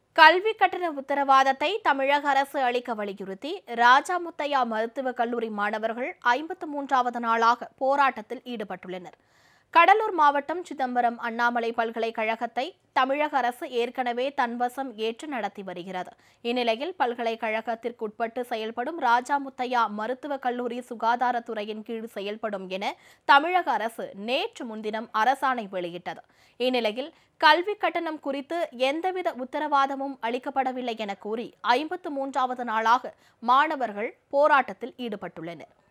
கல்வி கட்டண உத்தரவாதத்தை தமிழக அரசு அளிக்க வலியுறுத்தி ராஜா முத்தையா மருத்துவக் கல்லூரி மாணவர்கள் ஐம்பத்து மூன்றாவது நாளாக போராட்டத்தில் ஈடுபட்டுள்ளனர் கடலூர் மாவட்டம் சிதம்பரம் அண்ணாமலை பல்கலைக்கழகத்தை தமிழக அரசு ஏற்கனவே தன்வசம் ஏற்று நடத்தி வருகிறது இந்நிலையில் பல்கலைக்கழகத்திற்குட்பட்டு செயல்படும் ராஜா முத்தையா மருத்துவக் கல்லூரி சுகாதாரத்துறையின் கீழ் செயல்படும் என தமிழக அரசு நேற்று முன்தினம் அரசாணை வெளியிட்டது இந்நிலையில் கல்வி கட்டணம் குறித்து எந்தவித உத்தரவாதமும் அளிக்கப்படவில்லை என கூறி ஐம்பத்து மூன்றாவது நாளாக மாணவர்கள் போராட்டத்தில் ஈடுபட்டுள்ளனர்